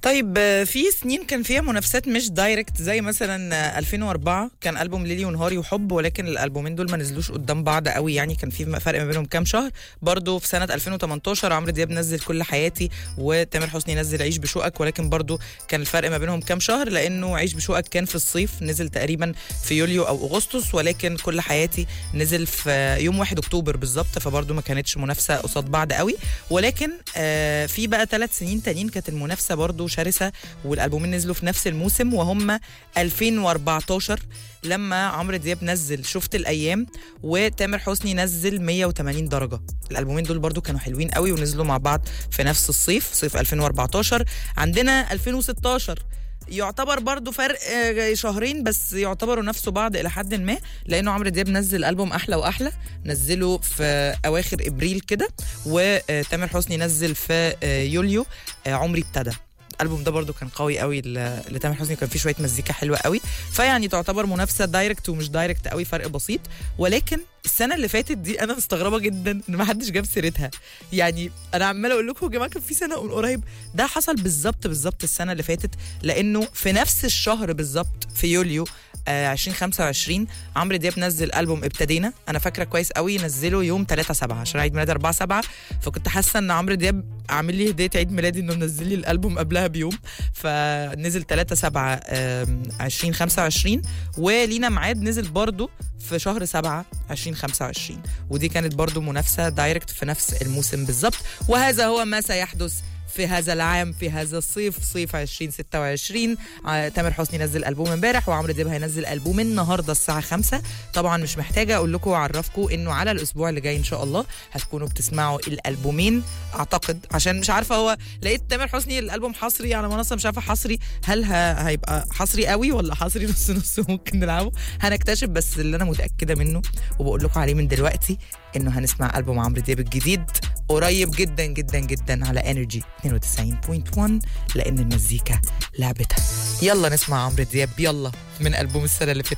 طيب آه، في سنين كان فيها منافسات مش دايركت زي مثلا آه، 2004 كان البوم ليلي ونهاري وحب ولكن الالبومين دول ما نزلوش قدام بعض قوي يعني كان في فرق ما بينهم كام شهر برضو في سنه 2018 عمرو دياب نزل كل حياتي وتامر حسني نزل عيش بشوقك ولكن برضو كان الفرق ما بينهم كام شهر لانه عيش بشوقك كان في الصيف نزل تقريبا في يوليو او اغسطس ولكن كل حياتي نزل في يوم 1 اكتوبر بالظبط فبرضو ما كانتش منافسه قصاد بعض قوي ولكن آه في بقى ثلاث سنين تانيين كانت المنافسه برضو شرسه والالبومين نزلوا في نفس الموسم وهم 2014 لما عمرو دياب نزل شفت الايام وتامر حسني نزل 180 درجه الالبومين دول برضو كانوا حلوين قوي ونزلوا مع بعض في نفس الصيف صيف 2014 عندنا 2016 يعتبر برضو فرق آه، شهرين بس يعتبروا نفسه بعض الى حد ما لانه عمرو دياب نزل البوم احلى واحلى نزله في اواخر ابريل كده وتامر حسني نزل في آه، يوليو آه، عمري ابتدى الالبوم ده برضو كان قوي قوي ل- لتامر حسني كان فيه شويه مزيكا حلوه قوي فيعني تعتبر منافسه دايركت ومش دايركت قوي فرق بسيط ولكن السنه اللي فاتت دي انا مستغربه جدا ان ما حدش جاب سيرتها يعني انا عماله اقول لكم يا جماعه كان في سنه من قريب ده حصل بالظبط بالظبط السنه اللي فاتت لانه في نفس الشهر بالظبط في يوليو آه 2025 عمرو دياب نزل البوم ابتدينا انا فاكره كويس قوي نزله يوم 3 7 عشان عيد ميلادي 4 7 فكنت حاسه ان عمرو دياب عامل لي هديه عيد ميلادي انه منزل لي الالبوم قبلها بيوم فنزل 3 7 آم، 2025 ولينا ميعاد نزل برضو في شهر 7 2025 ودي كانت برضو منافسه دايركت في نفس الموسم بالظبط وهذا هو ما سيحدث في هذا العام في هذا الصيف صيف 2026 ع- تامر حسني نزل البوم امبارح وعمرو دياب هينزل البوم النهارده الساعه 5 طبعا مش محتاجه اقول لكم واعرفكم انه على الاسبوع اللي جاي ان شاء الله هتكونوا بتسمعوا الالبومين اعتقد عشان مش عارفه هو لقيت تامر حسني الالبوم حصري على منصه مش عارفه حصري هل ه... هيبقى حصري قوي ولا حصري نص نص ممكن نلعبه هنكتشف بس اللي انا متاكده منه وبقول لكم عليه من دلوقتي انه هنسمع البوم عمرو دياب الجديد قريب جدا جدا جدا على انرجي 92.1 لان المزيكا لعبتها يلا نسمع عمرو دياب يلا من البوم السنه اللي فاتت